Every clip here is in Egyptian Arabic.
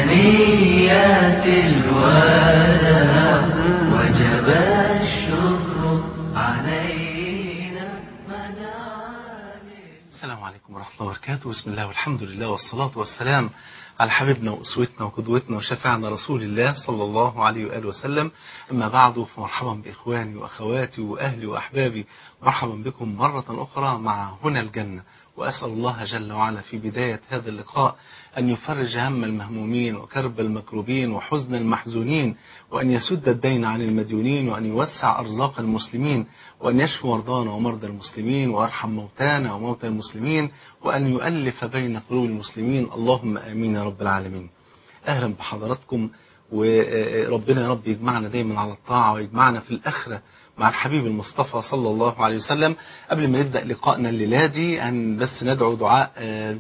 بنيات الوداع وجب الشكر علينا السلام عليكم ورحمة الله وبركاته بسم الله والحمد لله والصلاة والسلام على حبيبنا وأسوتنا وقدوتنا وشفاعنا رسول الله صلى الله عليه وآله وسلم أما بعد فمرحبا بإخواني وأخواتي وأهلي وأحبابي مرحبا بكم مرة أخرى مع هنا الجنة وأسأل الله جل وعلا في بداية هذا اللقاء أن يفرج هم المهمومين وكرب المكروبين وحزن المحزونين وأن يسد الدين عن المديونين وأن يوسع أرزاق المسلمين وأن يشفي مرضانا ومرضى المسلمين ويرحم موتانا وموتى المسلمين وأن يؤلف بين قلوب المسلمين اللهم آمين يا رب العالمين أهلا بحضراتكم وربنا يا رب يجمعنا دايما على الطاعة ويجمعنا في الآخرة مع الحبيب المصطفى صلى الله عليه وسلم قبل ما نبدأ لقائنا الليلة دي أن بس ندعو دعاء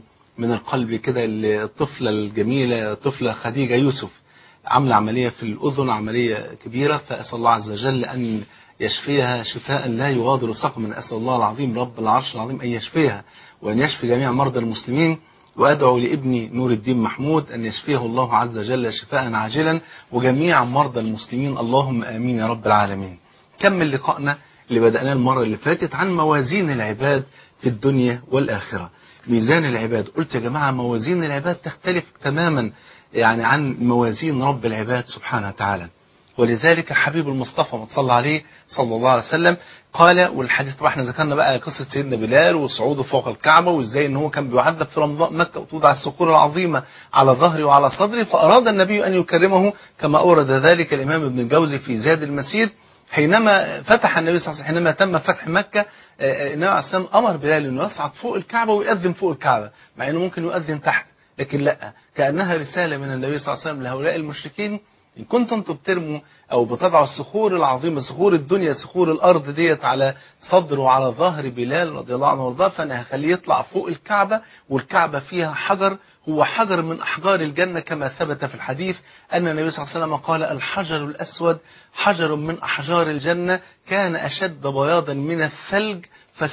من القلب كده الطفلة الجميلة طفلة خديجة يوسف عاملة عملية في الأذن عملية كبيرة فأسأل الله عز وجل أن يشفيها شفاء لا يغادر سقما أسأل الله العظيم رب العرش العظيم أن يشفيها وأن يشفي جميع مرضى المسلمين وأدعو لابني نور الدين محمود أن يشفيه الله عز وجل شفاء عاجلا وجميع مرضى المسلمين اللهم آمين يا رب العالمين كمل لقائنا اللي بدأناه المرة اللي فاتت عن موازين العباد في الدنيا والآخرة ميزان العباد قلت يا جماعة موازين العباد تختلف تماما يعني عن موازين رب العباد سبحانه وتعالى ولذلك حبيب المصطفى ما صلى عليه صلى الله عليه وسلم قال والحديث طبعا احنا ذكرنا بقى قصة سيدنا بلال وصعوده فوق الكعبة وازاي ان هو كان بيعذب في رمضان مكة وتوضع الصخور العظيمة على ظهره وعلى صدره فأراد النبي أن يكرمه كما أورد ذلك الإمام ابن الجوزي في زاد المسير حينما فتح النبي صلى الله عليه وسلم حينما تم فتح مكة النبي عليه السلام أمر بلال أنه يصعد فوق الكعبة ويؤذن فوق الكعبة مع أنه ممكن يؤذن تحت لكن لا كأنها رسالة من النبي صلى الله عليه وسلم لهؤلاء المشركين إن كنتم انتم بترموا أو بتضعوا الصخور العظيمة صخور الدنيا صخور الأرض ديت على صدر وعلى ظهر بلال رضي الله عنه وارضاه فأنا هخليه يطلع فوق الكعبة والكعبة فيها حجر هو حجر من أحجار الجنة كما ثبت في الحديث أن النبي صلى الله عليه وسلم قال الحجر الأسود حجر من أحجار الجنة كان أشد بياضا من الثلج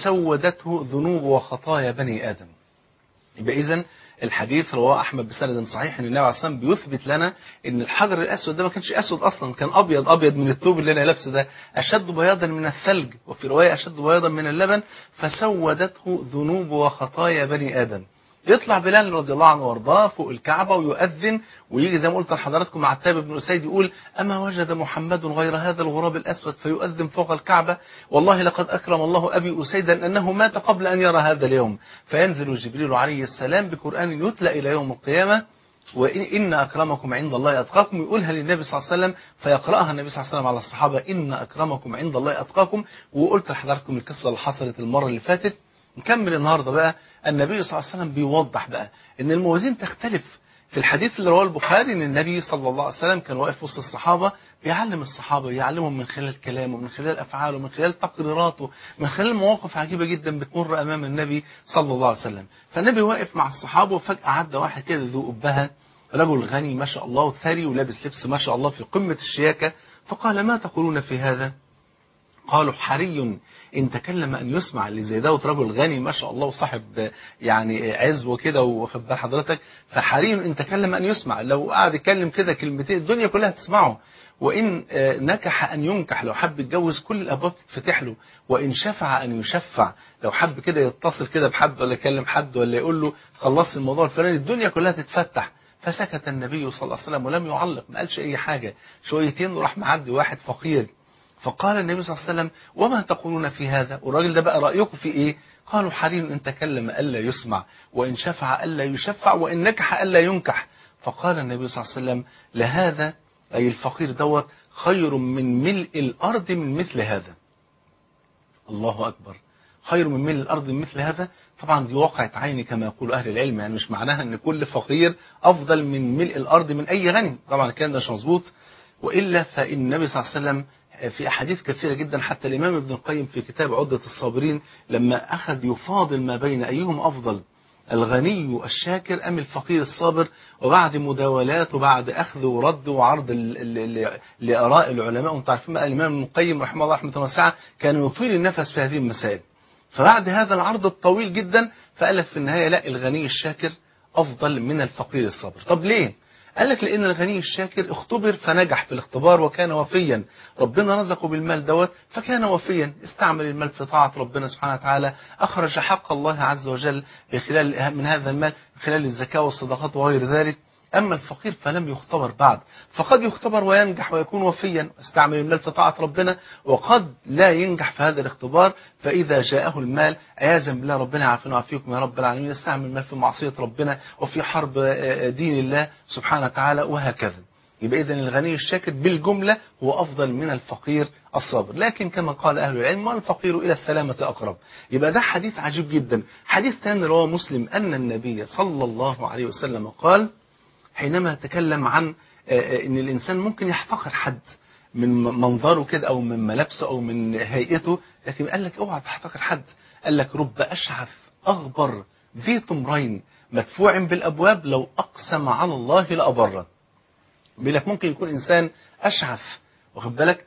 فسودته ذنوب وخطايا بني آدم يبقى إذن الحديث رواه احمد بسند صحيح ان النبي عليه الصلاه والسلام بيثبت لنا ان الحجر الاسود ده ما كانش اسود اصلا كان ابيض ابيض من الثوب اللي انا لابسه ده اشد بياضا من الثلج وفي روايه اشد بياضا من اللبن فسودته ذنوب وخطايا بني ادم يطلع بلال رضي الله عنه وارضاه فوق الكعبة ويؤذن ويجي زي ما قلت لحضراتكم مع عتاب بن أسيد يقول أما وجد محمد غير هذا الغراب الأسود فيؤذن فوق الكعبة والله لقد أكرم الله أبي أسيدا أنه مات قبل أن يرى هذا اليوم فينزل جبريل عليه السلام بقرآن يتلى إلى يوم القيامة وإن أكرمكم عند الله أتقاكم يقولها للنبي صلى الله عليه وسلم فيقرأها النبي صلى الله عليه وسلم على الصحابة إن أكرمكم عند الله أتقاكم وقلت لحضراتكم القصة اللي حصلت المرة اللي فاتت نكمل النهاردة بقى النبي صلى الله عليه وسلم بيوضح بقى ان الموازين تختلف في الحديث اللي رواه البخاري ان النبي صلى الله عليه وسلم كان واقف وسط الصحابة بيعلم الصحابة يعلمهم من خلال كلامه من خلال أفعاله من خلال تقريراته من خلال مواقف عجيبة جدا بتمر أمام النبي صلى الله عليه وسلم فالنبي واقف مع الصحابة وفجأة عدى واحد كده ذو أبها رجل غني ما شاء الله ثري ولابس لبس ما شاء الله في قمة الشياكة فقال ما تقولون في هذا قالوا حري إن تكلم أن يسمع اللي زي دوت رجل غني ما شاء الله وصاحب يعني عزوه كده واخد بال حضرتك فحري إن تكلم أن يسمع لو قعد يتكلم كده كلمتين الدنيا كلها تسمعه وإن نكح أن ينكح لو حب يتجوز كل الأبواب تتفتح له وإن شفع أن يشفع لو حب كده يتصل كده بحد ولا يكلم حد ولا يقول له خلص الموضوع الفلاني الدنيا كلها تتفتح فسكت النبي صلى الله عليه وسلم ولم يعلق ما قالش أي حاجة شويتين وراح معدي واحد فقير فقال النبي صلى الله عليه وسلم وما تقولون في هذا والراجل ده بقى رأيكم في ايه قالوا حري ان تكلم ألا يسمع وإن شفع ألا يشفع وإن نكح ألا ينكح فقال النبي صلى الله عليه وسلم لهذا أي الفقير دوت خير من ملء الأرض من مثل هذا الله أكبر خير من ملء الأرض من مثل هذا طبعا دي واقعة عيني كما يقول أهل العلم يعني مش معناها أن كل فقير أفضل من ملء الأرض من أي غني طبعا الكلام ده مش مظبوط وإلا فإن النبي صلى الله عليه وسلم في أحاديث كثيرة جدا حتى الإمام ابن القيم في كتاب عدة الصابرين لما أخذ يفاضل ما بين أيهم أفضل الغني الشاكر أم الفقير الصابر وبعد مداولات وبعد أخذ ورد وعرض لآراء العلماء وانتم عارفين بقى الإمام ابن القيم رحمه الله رحمة واسعة كان يطيل النفس في هذه المسائل فبعد هذا العرض الطويل جدا فقال لك في النهاية لا الغني الشاكر أفضل من الفقير الصابر طب ليه؟ قال لك لأن الغني الشاكر اختبر فنجح في الاختبار وكان وفيا ربنا رزقه بالمال دوت فكان وفيا استعمل المال في طاعة ربنا سبحانه وتعالى أخرج حق الله عز وجل بخلال من هذا المال من خلال الزكاة والصدقات وغير ذلك أما الفقير فلم يختبر بعد فقد يختبر وينجح ويكون وفيا استعمل المال في طاعة ربنا وقد لا ينجح في هذا الاختبار فإذا جاءه المال عياذا بالله ربنا يعافينا ويعافيكم يا رب العالمين يستعمل المال في معصية ربنا وفي حرب دين الله سبحانه وتعالى وهكذا يبقى إذن الغني الشاكر بالجملة هو أفضل من الفقير الصابر لكن كما قال أهل العلم والفقير إلى السلامة أقرب يبقى ده حديث عجيب جدا حديث ثاني رواه مسلم أن النبي صلى الله عليه وسلم قال حينما تكلم عن ان الانسان ممكن يحتقر حد من منظره كده او من ملابسه او من هيئته لكن قال لك اوعى تحتقر حد قال لك رب اشعث اغبر ذي طمرين مدفوع بالابواب لو اقسم على الله لابره بيقول لك ممكن يكون انسان اشعث واخد بالك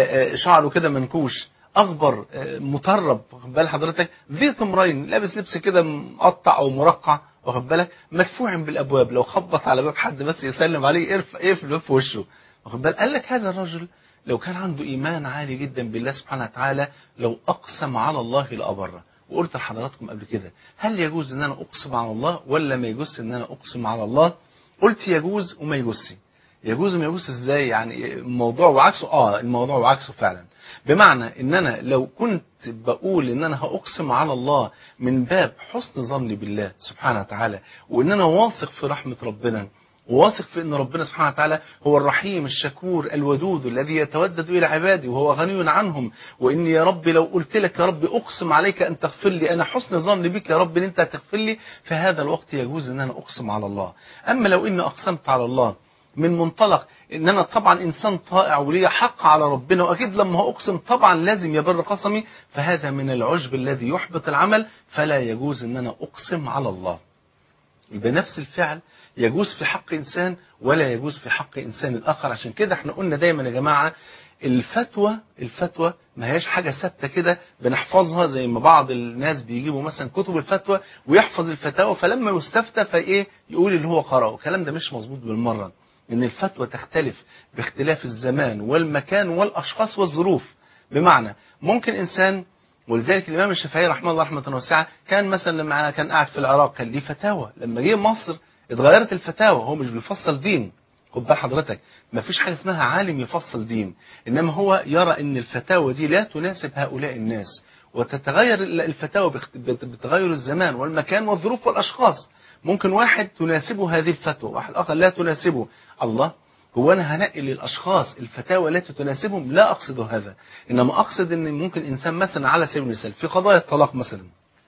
شعره كده منكوش اغبر مطرب واخد بال حضرتك ذي طمرين لابس لبس كده مقطع او مرقع واخد بالك مدفوع بالابواب لو خبط على باب حد بس يسلم عليه يرفع يقفل في وشه واخد بالك قال لك هذا الرجل لو كان عنده ايمان عالي جدا بالله سبحانه وتعالى لو اقسم على الله لابره وقلت لحضراتكم قبل كده هل يجوز ان انا اقسم على الله ولا ما يجوز ان انا اقسم على الله قلت يجوز وما يجوزش يجوز وما يجوز ازاي يعني الموضوع وعكسه اه الموضوع وعكسه فعلا بمعنى ان انا لو كنت بقول ان انا هاقسم على الله من باب حسن ظني بالله سبحانه وتعالى وان انا واثق في رحمه ربنا وواثق في ان ربنا سبحانه وتعالى هو الرحيم الشكور الودود الذي يتودد الى عباده وهو غني عنهم وان يا رب لو قلت لك يا رب اقسم عليك ان تغفر لي انا حسن ظن بك يا رب ان انت هتغفر لي في هذا الوقت يجوز ان انا اقسم على الله اما لو اني اقسمت على الله من منطلق ان انا طبعا انسان طائع ولي حق على ربنا واكيد لما اقسم طبعا لازم يبر قسمي فهذا من العجب الذي يحبط العمل فلا يجوز ان انا اقسم على الله يبقى نفس الفعل يجوز في حق انسان ولا يجوز في حق انسان الاخر عشان كده احنا قلنا دايما يا جماعه الفتوى الفتوى ما هياش حاجة ثابتة كده بنحفظها زي ما بعض الناس بيجيبوا مثلا كتب الفتوى ويحفظ الفتاوى فلما يستفتى فايه يقول اللي هو قرأه الكلام ده مش مظبوط بالمرة ان الفتوى تختلف باختلاف الزمان والمكان والاشخاص والظروف بمعنى ممكن انسان ولذلك الامام الشافعي رحمه الله رحمه واسعه كان مثلا لما كان قاعد في العراق كان ليه فتاوى لما جه مصر اتغيرت الفتاوى هو مش بيفصل دين خد بال حضرتك ما فيش حاجه اسمها عالم يفصل دين انما هو يرى ان الفتاوى دي لا تناسب هؤلاء الناس وتتغير الفتاوى بتغير الزمان والمكان والظروف والاشخاص ممكن واحد تناسبه هذه الفتوى واحد آخر لا تناسبه الله هو أنا هنقل للأشخاص الفتاوى التي تناسبهم لا أقصد هذا إنما أقصد أن ممكن إنسان مثلا على سبيل المثال في قضايا الطلاق مثلا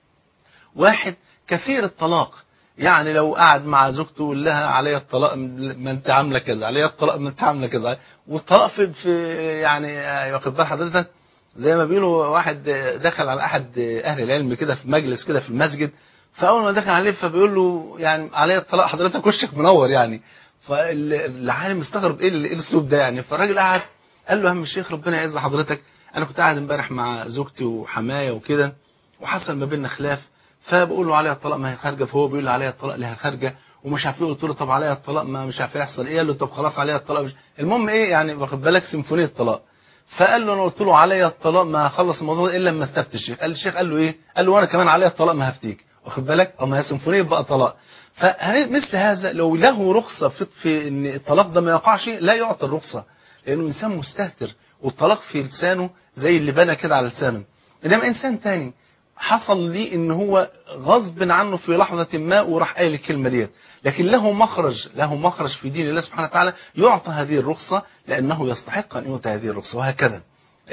واحد كثير الطلاق يعني لو قعد مع زوجته يقول لها علي الطلاق ما انت عامله كذا علي الطلاق ما انت عامله كذا والطلاق في, في يعني واخد بال حضرتك زي ما بيقولوا واحد دخل على احد اهل العلم كده في مجلس كده في المسجد فاول ما دخل عليه فبيقول له يعني علي الطلاق حضرتك وشك منور يعني فالعالم استغرب ايه ايه الاسلوب ده يعني فالراجل قعد قال له يا عم الشيخ ربنا يعز حضرتك انا كنت قاعد امبارح مع زوجتي وحمايه وكده وحصل ما بيننا خلاف فبقول له عليها الطلاق ما هي خارجه فهو بيقول لي عليها الطلاق لها خارجه ومش عارف ايه قلت له طب عليها الطلاق ما مش عارف يحصل ايه قال له طب خلاص عليها الطلاق مش المهم ايه يعني واخد بالك سيمفونيه الطلاق فقال له انا قلت له عليا الطلاق ما اخلص الموضوع ده الا لما استفتي الشيخ قال الشيخ قال له ايه قال له وانا كمان عليا الطلاق ما هفتيك واخد بالك او ما هي سيمفونيه بقى طلاق فمثل هذا لو له رخصه في, في ان الطلاق ده ما يقعش لا يعطى الرخصه لانه انسان مستهتر والطلاق في لسانه زي اللي بنى كده على لسانه انما انسان تاني حصل لي ان هو غصب عنه في لحظة ما وراح قايل الكلمة ديت لكن له مخرج له مخرج في دين الله سبحانه وتعالى يعطى هذه الرخصة لأنه يستحق أن يؤتى هذه الرخصة وهكذا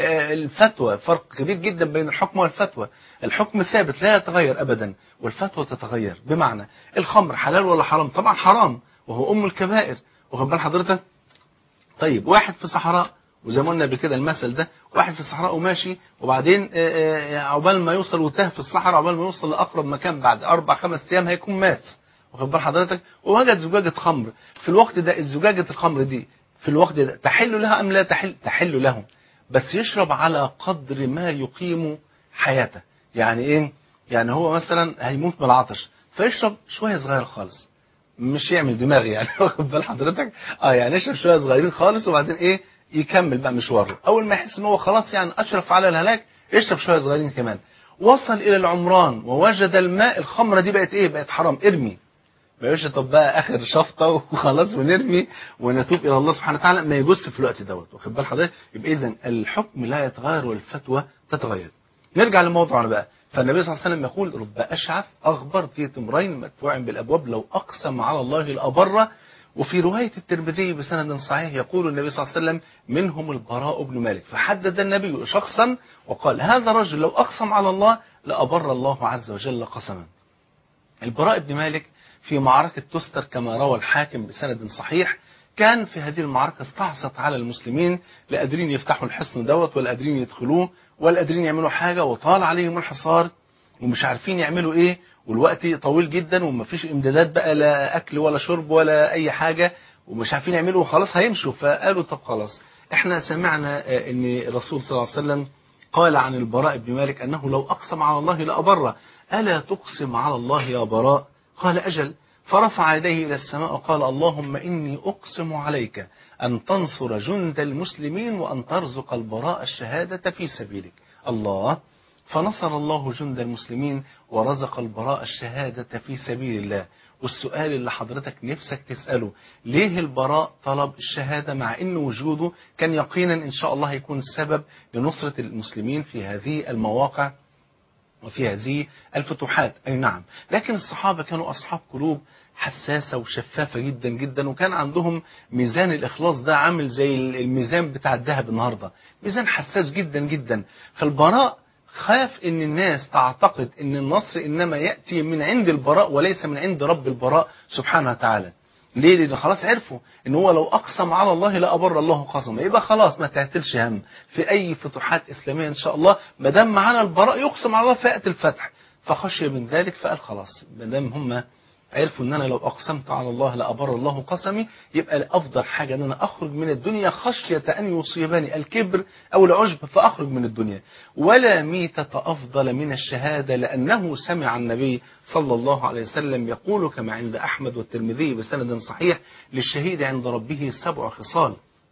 الفتوى فرق كبير جدا بين الحكم والفتوى الحكم ثابت لا يتغير أبدا والفتوى تتغير بمعنى الخمر حلال ولا حرام طبعا حرام وهو أم الكبائر واخد بال حضرتك طيب واحد في صحراء وزي ما قلنا قبل كده المثل ده واحد في الصحراء وماشي وبعدين عقبال ما يوصل وتاه في الصحراء عقبال ما يوصل لاقرب مكان بعد اربع خمس ايام هيكون مات واخد بال حضرتك ووجد زجاجه خمر في الوقت ده الزجاجه الخمر دي في الوقت ده تحل لها ام لا تحل تحل له بس يشرب على قدر ما يقيم حياته يعني ايه يعني هو مثلا هيموت من العطش فيشرب شويه صغير خالص مش يعمل دماغ يعني واخد بال حضرتك اه يعني يشرب شويه صغيرين خالص وبعدين ايه يكمل بقى مشواره اول ما يحس ان هو خلاص يعني اشرف على الهلاك يشرب شويه صغيرين كمان وصل الى العمران ووجد الماء الخمره دي بقت ايه بقت حرام ارمي ما يقولش طب بقى اخر شفطه وخلاص ونرمي ونتوب الى الله سبحانه وتعالى ما يجوز في الوقت دوت واخد بال حضرتك يبقى اذا الحكم لا يتغير والفتوى تتغير نرجع لموضوعنا بقى فالنبي صلى الله عليه وسلم يقول رب اشعث اغبر ذي تمرين مدفوع بالابواب لو اقسم على الله لابره وفي روايه الترمذي بسند صحيح يقول النبي صلى الله عليه وسلم منهم البراء بن مالك فحدد النبي شخصا وقال هذا الرجل لو اقسم على الله لابر الله عز وجل قسما البراء بن مالك في معركة تستر كما روى الحاكم بسند صحيح كان في هذه المعركة استعصت على المسلمين لا قادرين يفتحوا الحصن دوت ولا قادرين يدخلوه ولا قادرين يعملوا حاجة وطال عليهم الحصار ومش عارفين يعملوا ايه والوقت طويل جدا ومفيش امدادات بقى لا اكل ولا شرب ولا اي حاجة ومش عارفين يعملوا وخلاص هيمشوا فقالوا طب خلاص احنا سمعنا آه، ان الرسول صلى الله عليه وسلم قال عن البراء بن مالك انه لو اقسم على الله لابره الا تقسم على الله يا براء قال أجل فرفع يديه إلى السماء وقال اللهم إني أقسم عليك أن تنصر جند المسلمين وأن ترزق البراء الشهادة في سبيلك الله فنصر الله جند المسلمين ورزق البراء الشهادة في سبيل الله والسؤال اللي حضرتك نفسك تسأله ليه البراء طلب الشهادة مع أن وجوده كان يقينا إن شاء الله يكون سبب لنصرة المسلمين في هذه المواقع وفي هذه الفتوحات أي نعم لكن الصحابة كانوا أصحاب قلوب حساسة وشفافة جدا جدا وكان عندهم ميزان الإخلاص ده عامل زي الميزان بتاع الذهب النهاردة ميزان حساس جدا جدا فالبراء خاف ان الناس تعتقد ان النصر انما يأتي من عند البراء وليس من عند رب البراء سبحانه وتعالى ليه لان خلاص عرفوا ان هو لو اقسم على الله لابر الله قسما يبقى خلاص ما تعتلش هم في اي فتوحات اسلاميه ان شاء الله ما دام معانا البراء يقسم على الله فياتي الفتح فخشي من ذلك فقال خلاص ما دام هم عرفوا ان انا لو اقسمت على الله لابر الله قسمي يبقى افضل حاجه ان انا اخرج من الدنيا خشيه ان يصيبني الكبر او العجب فاخرج من الدنيا ولا ميته افضل من الشهاده لانه سمع النبي صلى الله عليه وسلم يقول كما عند احمد والترمذي بسند صحيح للشهيد عند ربه سبع خصال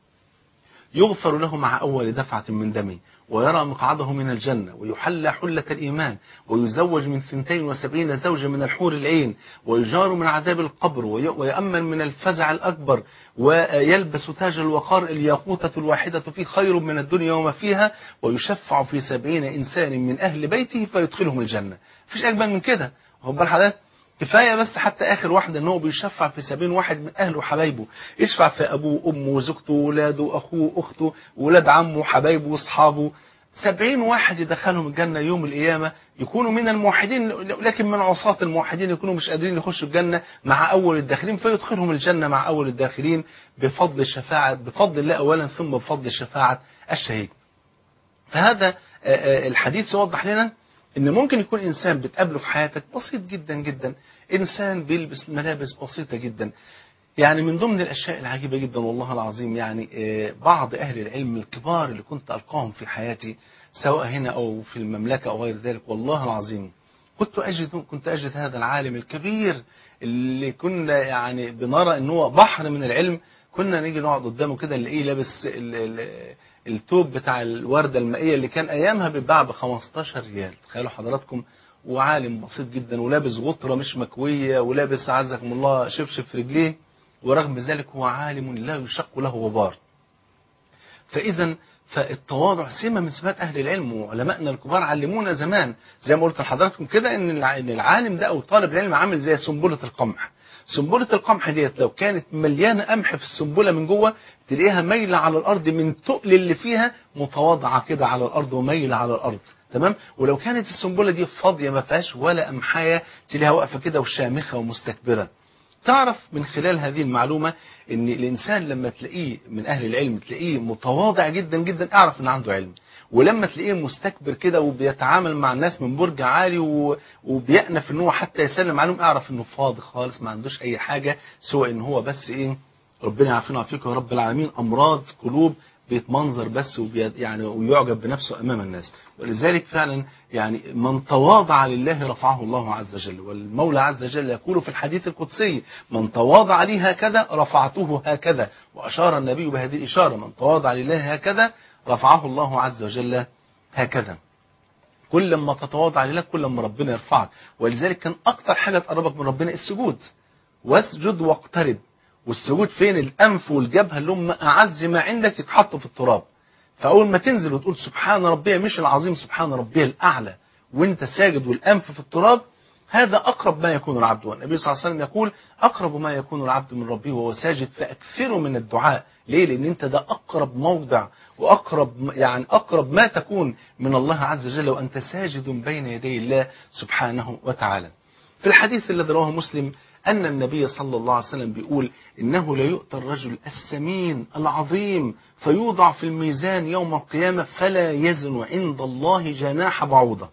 يغفر له مع أول دفعة من دمه ويرى مقعده من الجنة ويحلى حلة الإيمان ويزوج من ثنتين وسبعين زوجة من الحور العين ويجار من عذاب القبر وي- ويأمن من الفزع الأكبر ويلبس تاج الوقار الياقوتة الواحدة فيه خير من الدنيا وما فيها ويشفع في سبعين إنسان من أهل بيته فيدخلهم الجنة مفيش أجمل من كده خد بال حضرتك كفايه بس حتى اخر واحده ان هو بيشفع في سبيل واحد من اهله وحبايبه يشفع في ابوه وامه وزوجته وولاده واخوه واخته وولاد عمه وحبايبه واصحابه سبعين واحد يدخلهم الجنة يوم القيامة يكونوا من الموحدين لكن من عصاة الموحدين يكونوا مش قادرين يخشوا الجنة مع أول الداخلين فيدخلهم الجنة مع أول الداخلين بفضل الشفاعة بفضل الله أولا ثم بفضل شفاعة الشهيد فهذا آه، آه، الحديث يوضح لنا ان ممكن يكون انسان بتقابله في حياتك بسيط جدا جدا انسان بيلبس ملابس بسيطة جدا يعني من ضمن الاشياء العجيبة جدا والله العظيم يعني آه، بعض اهل العلم الكبار اللي كنت القاهم في حياتي سواء هنا او في المملكة او غير ذلك والله العظيم كنت اجد كنت اجد هذا العالم الكبير اللي كنا يعني بنرى ان هو بحر من العلم كنا نيجي نقعد قدامه كده نلاقيه لابس ال- ال- التوب بتاع الوردة المائية اللي كان أيامها بيتباع ب 15 ريال تخيلوا حضراتكم وعالم بسيط جدا ولابس غطرة مش مكوية ولابس عزكم الله شبشب في رجليه ورغم ذلك هو عالم لا يشق له غبار فإذا فالتواضع سمة من سمات أهل العلم وعلمائنا الكبار علمونا زمان زي ما قلت لحضراتكم كده إن الع- إن العالم ده أو طالب العلم عامل زي سنبلة القمح سنبلة القمح ديت لو كانت مليانة قمح في السنبلة من جوه تلاقيها مايلة على الأرض من تقل اللي فيها متواضعة كده على الأرض ومايلة على الأرض تمام ولو كانت السنبلة دي فاضية ما فيهاش ولا قمحاية تلاقيها واقفة كده وشامخة ومستكبرة تعرف من خلال هذه المعلومة ان الانسان لما تلاقيه من اهل العلم تلاقيه متواضع جدا جدا اعرف ان عنده علم ولما تلاقيه مستكبر كده وبيتعامل مع الناس من برج عالي و- وبيأنف ان هو حتى يسلم عليهم اعرف انه فاضي خالص ما عندوش اي حاجة سوى ان هو بس ايه ربنا يعافينا ويعافيكم يا رب العالمين امراض قلوب بيتمنظر بس وبي يعني ويعجب بنفسه امام الناس ولذلك فعلا يعني من تواضع لله رفعه الله عز وجل والمولى عز وجل يقول في الحديث القدسي من تواضع لي هكذا رفعته هكذا واشار النبي بهذه الاشاره من تواضع لله هكذا رفعه الله عز وجل هكذا كل ما تتواضع لله كل ما ربنا يرفعك ولذلك كان اكتر حاجه تقربك من ربنا السجود واسجد واقترب والسجود فين الانف والجبهه اللي هم اعز ما عندك يتحطوا في التراب فاول ما تنزل وتقول سبحان ربي مش العظيم سبحان ربي الاعلى وانت ساجد والانف في التراب هذا اقرب ما يكون العبد والنبي صلى الله عليه وسلم يقول اقرب ما يكون العبد من ربه وهو ساجد فاكثروا من الدعاء ليه لان انت ده اقرب موضع واقرب يعني اقرب ما تكون من الله عز وجل وانت ساجد بين يدي الله سبحانه وتعالى في الحديث الذي رواه مسلم أن النبي صلى الله عليه وسلم بيقول إنه لا يؤتى الرجل السمين العظيم فيوضع في الميزان يوم القيامة فلا يزن عند الله جناح بعوضة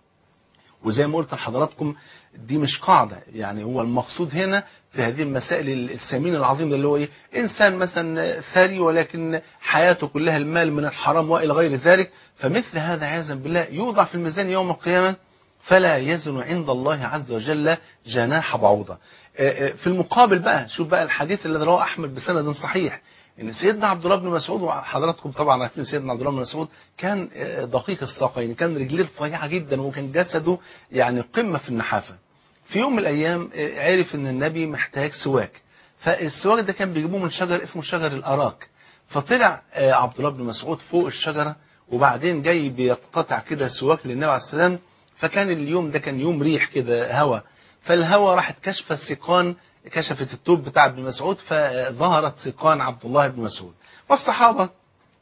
وزي ما قلت لحضراتكم دي مش قاعدة يعني هو المقصود هنا في هذه المسائل السمين العظيم ده اللي هو ايه انسان مثلا ثري ولكن حياته كلها المال من الحرام والى غير ذلك فمثل هذا عياذا بالله يوضع في الميزان يوم القيامة فلا يزن عند الله عز وجل جناح بعوضة في المقابل بقى شوف بقى الحديث الذي رواه أحمد بسند صحيح ان سيدنا عبد الله بن مسعود وحضراتكم طبعا عارفين سيدنا عبد الله بن مسعود كان دقيق الساقين كان رجليه رفيعه جدا وكان جسده يعني قمه في النحافه في يوم من الايام عرف ان النبي محتاج سواك فالسواك ده كان بيجيبوه من شجر اسمه شجر الاراك فطلع عبد الله بن مسعود فوق الشجره وبعدين جاي بيقتطع كده سواك للنبي عليه السلام فكان اليوم ده كان يوم ريح كده هوا فالهوا راحت كشف السيقان كشفت التوب بتاع ابن مسعود فظهرت سيقان عبد الله بن مسعود والصحابة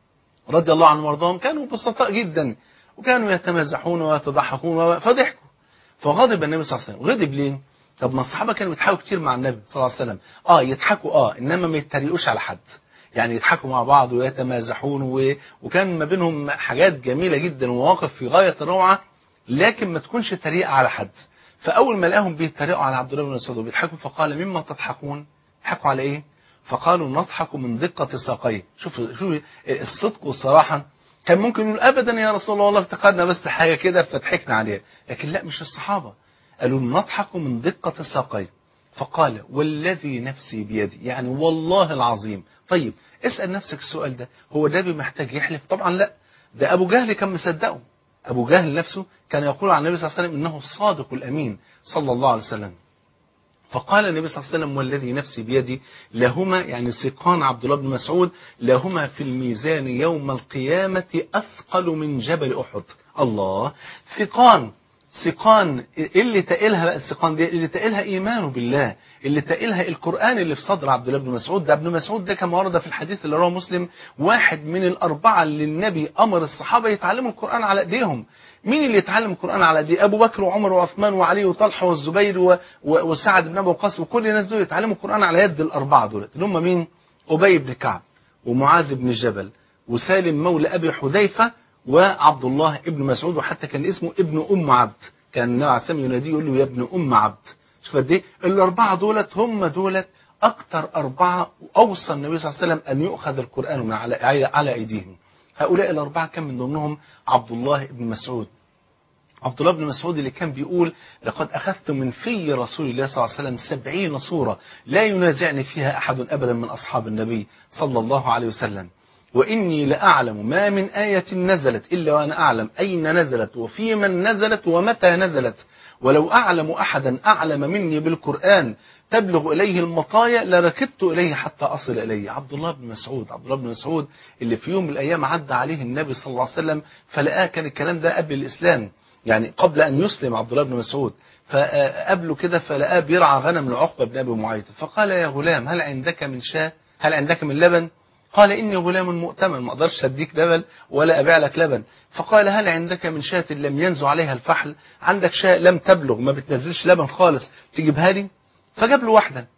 رضي الله عنهم وارضاهم كانوا بسطاء جدا وكانوا يتمازحون ويتضحكون فضحكوا فغضب النبي صلى الله عليه وسلم غضب ليه؟ طب ما الصحابة كانوا بيضحكوا كتير مع النبي صلى الله عليه وسلم اه يضحكوا اه انما ما يتريقوش على حد يعني يضحكوا مع بعض ويتمازحون و... وكان ما بينهم حاجات جميلة جدا ومواقف في غاية الروعة لكن ما تكونش تريقة على حد فأول ما لقاهم بيتريقوا على عبد الله بن مسعود وبيضحكوا فقال مما تضحكون تضحكوا على إيه فقالوا نضحك من دقة ساقيه شوف شوف الصدق والصراحة كان ممكن يقول أبدا يا رسول الله والله افتقدنا بس حاجة كده فضحكنا عليها لكن لا مش الصحابة قالوا نضحك من دقة ساقيه فقال والذي نفسي بيدي يعني والله العظيم طيب اسأل نفسك السؤال ده هو النبي محتاج يحلف طبعا لا ده أبو جهل كان مصدقه أبو جهل نفسه كان يقول عن النبي صلى الله عليه وسلم إنه الصادق الأمين صلى الله عليه وسلم فقال النبي صلى الله عليه وسلم والذي نفسي بيدي لهما يعني سيقان عبد الله بن مسعود لهما في الميزان يوم القيامة أثقل من جبل أحد الله ثقان سقان اللي تقلها بقى السقان دي اللي تقلها ايمانه بالله اللي تقلها القران اللي في صدر عبد الله بن مسعود ده ابن مسعود ده كما ورد في الحديث اللي رواه مسلم واحد من الاربعه اللي النبي امر الصحابه يتعلموا القران على ايديهم مين اللي يتعلم القران على ايديه ابو بكر وعمر وعثمان وعلي وطلحه والزبير و... و... وسعد بن ابي وقاص وكل الناس دول يتعلموا القران على يد الاربعه دول اللي هم مين ابي بن كعب ومعاذ بن جبل وسالم مولى ابي حذيفه وعبد الله ابن مسعود وحتى كان اسمه ابن ام عبد كان النبي عليه السلام يناديه يقول له يا ابن ام عبد شوف قد ايه الاربعه دولت هم دولت اكثر اربعه اوصى النبي صلى الله عليه وسلم ان يؤخذ القران من على على ايديهم هؤلاء الاربعه كان من ضمنهم عبد الله بن مسعود عبد الله بن مسعود اللي كان بيقول لقد أخذت من في رسول الله صلى الله عليه وسلم سبعين صورة لا ينازعني فيها أحد أبدا من أصحاب النبي صلى الله عليه وسلم وإني لأعلم ما من آية نزلت إلا وأنا أعلم أين نزلت وفي من نزلت ومتى نزلت ولو أعلم أحدا أعلم مني بالقرآن تبلغ إليه المطايا لركبت إليه حتى أصل إليه عبد الله بن مسعود عبد الله بن مسعود اللي في يوم من الأيام عدى عليه النبي صلى الله عليه وسلم فلقاه كان الكلام ده قبل الإسلام يعني قبل أن يسلم عبد الله بن مسعود فقابله كده فلقاه بيرعى غنم لعقبة بن أبي معيط فقال يا غلام هل عندك من شاة هل عندك من لبن قال إني غلام مؤتمن ما أقدرش أديك لبن ولا أبيع لك لبن فقال هل عندك من شاة لم ينزو عليها الفحل عندك شاة لم تبلغ ما بتنزلش لبن خالص تجيبها لي فجاب له واحدة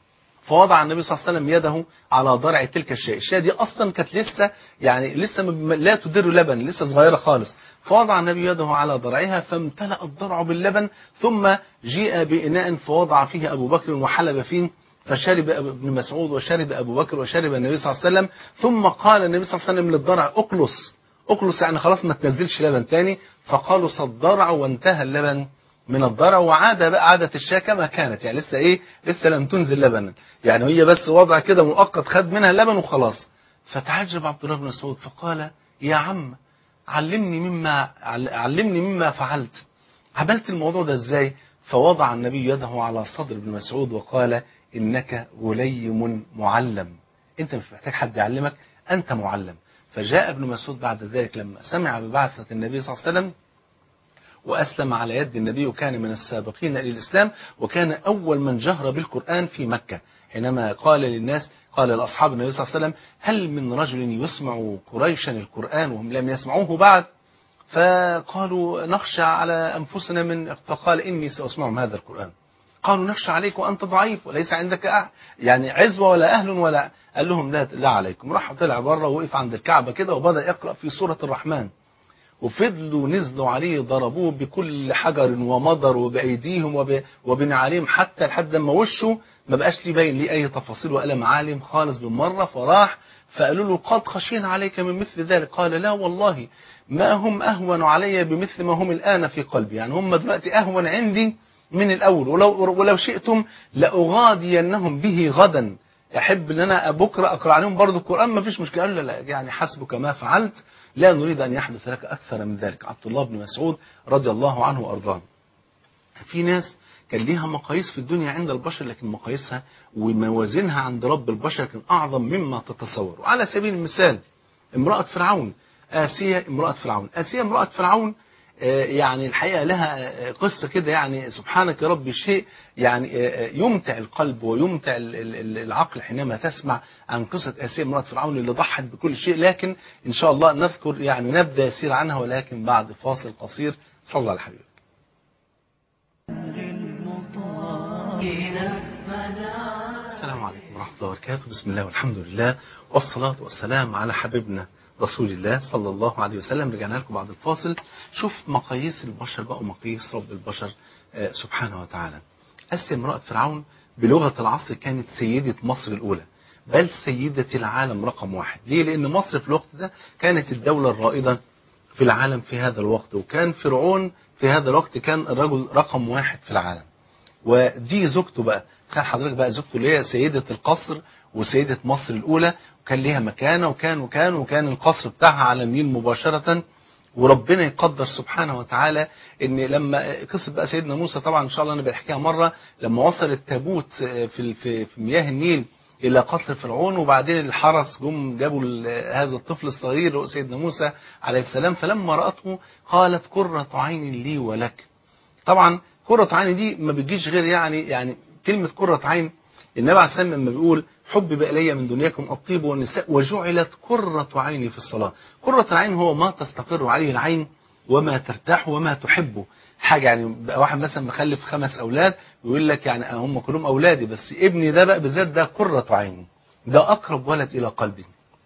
فوضع النبي صلى الله عليه وسلم يده على ضرع تلك الشاة الشاة دي أصلا كانت لسه يعني لسه لا تدر لبن لسه صغيرة خالص فوضع النبي يده على ضرعها فامتلأ الضرع باللبن ثم جيء بإناء فوضع فيه أبو بكر وحلب فيه فشرب ابن مسعود وشرب أبو بكر وشرب النبي صلى الله عليه وسلم ثم قال النبي صلى الله عليه وسلم للضرع أقلص أقلص يعني خلاص ما تنزلش لبن تاني فقالوا الضرع وانتهى اللبن من الضرع وعاد بقى عادة الشاة كما كانت يعني لسه ايه لسه لم تنزل لبنا يعني هي بس وضع كده مؤقت خد منها اللبن وخلاص فتعجب عبد الله بن مسعود فقال يا عم علمني مما علمني مما فعلت عملت الموضوع ده ازاي فوضع النبي يده على صدر ابن مسعود وقال انك غليم معلم انت مش محتاج حد يعلمك انت معلم فجاء ابن مسعود بعد ذلك لما سمع ببعثة النبي صلى الله عليه وسلم وأسلم على يد النبي وكان من السابقين إلى الإسلام وكان أول من جهر بالقرآن في مكة حينما قال للناس قال لأصحاب النبي صلى الله عليه وسلم هل من رجل يسمع قريشا القرآن وهم لم يسمعوه بعد فقالوا نخشى على أنفسنا من فقال إني سأسمعهم هذا القرآن قالوا نخشى عليك وأنت ضعيف وليس عندك أهل يعني عزوة ولا أهل ولا قال لهم لا, لا عليكم راح طلع بره ووقف عند الكعبة كده وبدأ يقرأ في سورة الرحمن وفضلوا نزلوا عليه ضربوه بكل حجر ومضر وبأيديهم وب... وبنعاليهم حتى لحد ما وشه ما بقاش ليه باين ليه أي تفاصيل ولا معالم خالص بالمرة فراح فقالوا له قد خشينا عليك من مثل ذلك قال لا والله ما هم أهون علي بمثل ما هم الآن في قلبي يعني هم دلوقتي أهون عندي من الأول ولو, ولو شئتم لأغادينهم به غدا أحب أن أنا بكرة أقرأ عليهم برضه القرآن ما فيش مشكلة قال له لا يعني حسبك ما فعلت لا نريد أن يحدث لك أكثر من ذلك عبد الله بن مسعود رضي الله عنه وأرضاه في ناس كان ليها مقاييس في الدنيا عند البشر لكن مقاييسها وموازينها عند رب البشر كان أعظم مما تتصور وعلى سبيل المثال امرأة فرعون آسية امرأة فرعون آسية امرأة فرعون يعني الحقيقة لها قصة كده يعني سبحانك يا رب شيء يعني يمتع القلب ويمتع العقل حينما تسمع عن قصة آسيا امرأة فرعون اللي ضحت بكل شيء لكن إن شاء الله نذكر يعني نبدأ يسير عنها ولكن بعد فاصل قصير صلى الله على الحبيب السلام عليكم ورحمة الله وبركاته بسم الله والحمد لله والصلاة والسلام على حبيبنا رسول الله صلى الله عليه وسلم رجعنا لكم بعد الفاصل شوف مقاييس البشر بقى ومقاييس رب البشر سبحانه وتعالى أسيا امرأة فرعون بلغة العصر كانت سيدة مصر الأولى بل سيدة العالم رقم واحد ليه لأن مصر في الوقت ده كانت الدولة الرائدة في العالم في هذا الوقت وكان فرعون في هذا الوقت كان الرجل رقم واحد في العالم ودي زوجته بقى تخيل حضرتك بقى زوجته اللي هي سيدة القصر وسيدة مصر الأولى وكان ليها مكانة وكان وكان وكان القصر بتاعها على النيل مباشرة وربنا يقدر سبحانه وتعالى ان لما قصه بقى سيدنا موسى طبعا ان شاء الله انا بحكيها مره لما وصل التابوت في في, في مياه النيل الى قصر فرعون وبعدين الحرس جم جابوا هذا الطفل الصغير سيدنا موسى عليه السلام فلما راته قالت قرة عين لي ولك طبعا قرة عين دي ما بتجيش غير يعني يعني كلمة قرة عين النبي عليه السلام لما بيقول حبب إلي من دنياكم الطيب والنساء وجعلت قرة عيني في الصلاة قرة العين هو ما تستقر عليه العين وما ترتاح وما تحبه حاجة يعني واحد مثلا مخلف خمس أولاد ويقول لك يعني هم كلهم أولادي بس ابني ده بقى بالذات ده قرة عيني ده أقرب ولد إلى قلبي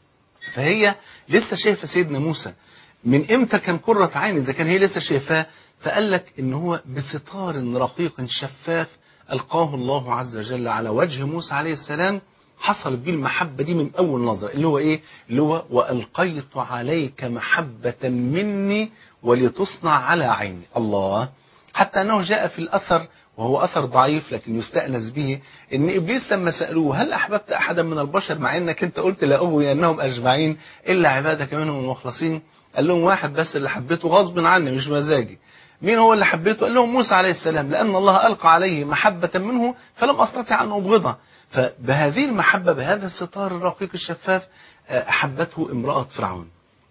فهي لسه شايفة سيدنا موسى من امتى كان قرة عين إذا كان هي لسه شايفاه فقال لك إن هو بستار رقيق شفاف ألقاه الله عز وجل على وجه موسى عليه السلام حصلت بيه المحبة دي من أول نظرة اللي هو إيه اللي هو وألقيت عليك محبة مني ولتصنع على عيني الله حتى أنه جاء في الأثر وهو أثر ضعيف لكن يستأنس به إن إبليس لما سألوه هل أحببت أحدا من البشر مع إنك أنت قلت لأغوي أنهم أجمعين إلا عبادك منهم المخلصين قال لهم واحد بس اللي حبيته غصب عني مش مزاجي مين هو اللي حبيته قال لهم موسى عليه السلام لأن الله ألقى عليه محبة منه فلم أستطع أن أبغضه فبهذه المحبة بهذا الستار الرقيق الشفاف أحبته امرأة فرعون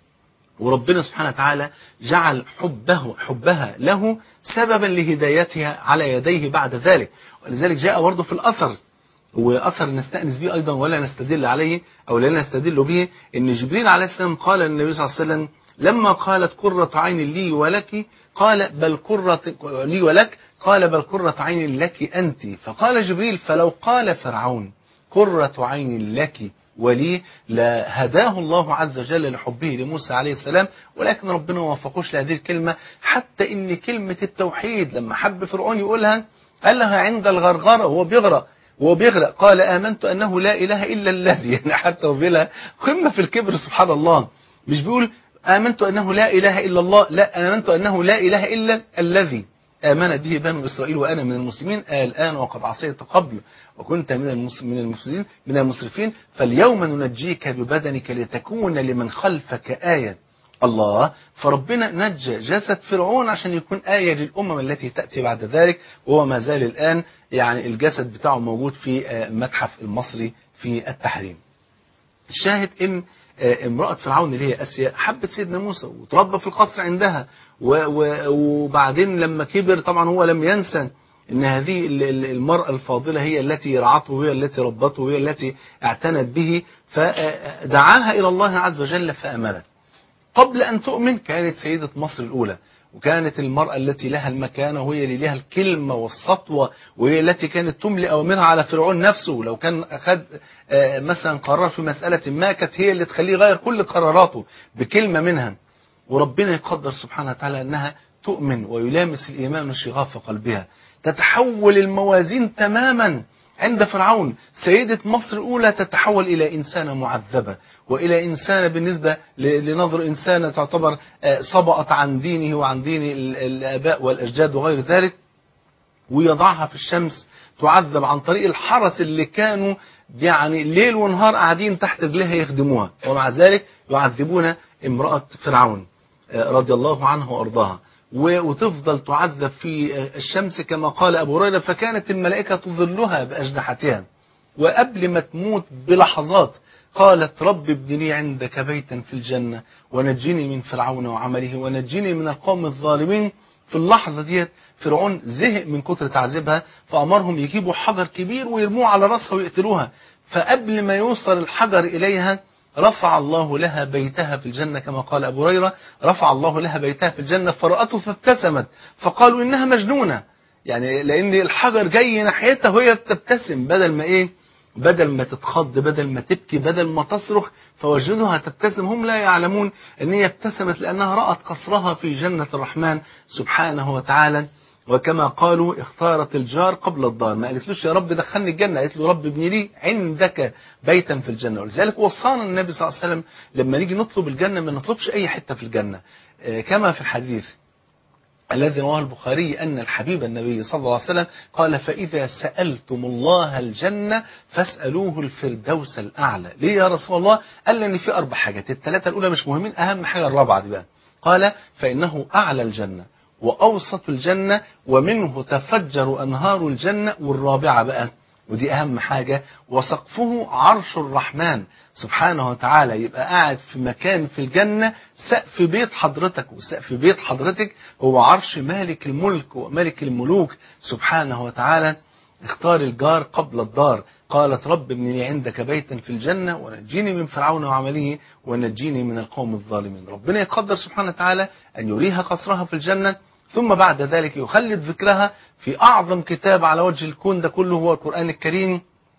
وربنا سبحانه وتعالى جعل حبه حبها له سببا لهدايتها على يديه بعد ذلك ولذلك جاء برضه في الأثر وأثر نستأنس به أيضا ولا نستدل عليه أو لا نستدل به إن جبريل عليه السلام قال للنبي صلى الله عليه وسلم لما قالت قرة عين لي ولك قال بل قرة لي ولك قال بل قرة عين لك أنت فقال جبريل فلو قال فرعون قرة عين لك ولي لهداه الله عز وجل لحبه لموسى عليه السلام ولكن ربنا ما وفقوش لهذه الكلمة حتى إن كلمة التوحيد لما حب فرعون يقولها قال لها عند الغرغرة وهو بيغرق وهو بيغرق قال آمنت أنه لا إله إلا الذي يعني حتى وبلا قمة في الكبر سبحان الله مش بيقول آمنت أنه لا إله إلا الله لا آمنت أنه لا إله إلا الذي آمن به بنو إسرائيل وأنا من المسلمين آه الآن وقد عصيت قبل وكنت من المس- من المفسدين من المسرفين فاليوم ننجيك ببدنك لتكون لمن خلفك آية الله فربنا نجى جسد فرعون عشان يكون آية للأمم التي تأتي بعد ذلك وهو ما زال الآن يعني الجسد بتاعه موجود في آه، المتحف المصري في التحريم الشاهد ان آه، امرأة فرعون اللي هي اسيا حبت سيدنا موسى وتربى في القصر عندها و- و- وبعدين لما كبر طبعا هو لم ينسى ان هذه ال- ال- المرأة الفاضلة هي التي رعته وهي التي ربته وهي التي اعتنت به فدعاها الى الله عز وجل فامنت قبل أن تؤمن كانت سيدة مصر الأولى وكانت المرأة التي لها المكانة وهي اللي لها الكلمة والسطوة وهي التي كانت تملي أوامرها على فرعون نفسه لو كان أخذ آه، مثلا قرار في مسألة ما كانت هي اللي تخليه يغير كل قراراته بكلمة منها وربنا يقدر سبحانه وتعالى أنها تؤمن ويلامس الإيمان شغاف قلبها تتحول الموازين تماما عند فرعون سيدة مصر الأولى تتحول إلى إنسانة معذبة وإلى إنسانة بالنسبة ل- لنظر إنسانة تعتبر آه، صبأت عن دينه وعن دين ال- الآباء والأجداد وغير ذلك ويضعها في الشمس تعذب عن طريق الحرس اللي كانوا يعني ليل ونهار قاعدين تحت رجلها يخدموها ومع ذلك يعذبون امرأة فرعون آه، رضي الله عنه وأرضاها و- وتفضل تعذب في آه، الشمس كما قال أبو هريرة فكانت الملائكة تظلها بأجنحتها وقبل ما تموت بلحظات قالت رب ابن لي عندك بيتا في الجنة ونجني من فرعون وعمله ونجني من القوم الظالمين في اللحظة ديت فرعون زهق من كتر تعذيبها فأمرهم يجيبوا حجر كبير ويرموه على رأسها ويقتلوها فقبل ما يوصل الحجر إليها رفع الله لها بيتها في الجنة كما قال أبو هريرة رفع الله لها بيتها في الجنة فرأته فابتسمت فقالوا إنها مجنونة يعني لأن الحجر جاي ناحيتها وهي بتبتسم بدل ما إيه بدل ما تتخض بدل ما تبكي بدل ما تصرخ فوجدوها تبتسم هم لا يعلمون ان هي ابتسمت لانها رأت قصرها في جنة الرحمن سبحانه وتعالى وكما قالوا اختارت الجار قبل الدار ما قالتلوش يا رب دخلني الجنة قالت له رب ابني لي عندك بيتا في الجنة ولذلك وصانا النبي صلى الله عليه وسلم لما نيجي نطلب الجنة ما نطلبش اي حتة في الجنة آه، كما في الحديث الذي رواه البخاري أن الحبيب النبي صلى الله عليه وسلم قال فإذا سألتم الله الجنة فاسألوه الفردوس الأعلى ليه يا رسول الله قال لي ان في أربع حاجات الثلاثة الأولى مش مهمين أهم حاجة الرابعة دي بقى قال فإنه أعلى الجنة وأوسط الجنة ومنه تفجر أنهار الجنة والرابعة بقى ودي أهم حاجة وسقفه عرش الرحمن سبحانه وتعالى يبقى قاعد في مكان في الجنة سقف بيت حضرتك وسقف بيت حضرتك هو عرش مالك الملك وملك الملوك سبحانه وتعالى اختار الجار قبل الدار قالت رب ابن لي عندك بيتا في الجنة ونجيني من فرعون وعمله ونجيني من القوم الظالمين ربنا يقدر سبحانه وتعالى أن يريها قصرها في الجنة ثم بعد ذلك يخلد ذكرها في أعظم كتاب على وجه الكون ده كله هو القرآن الكريم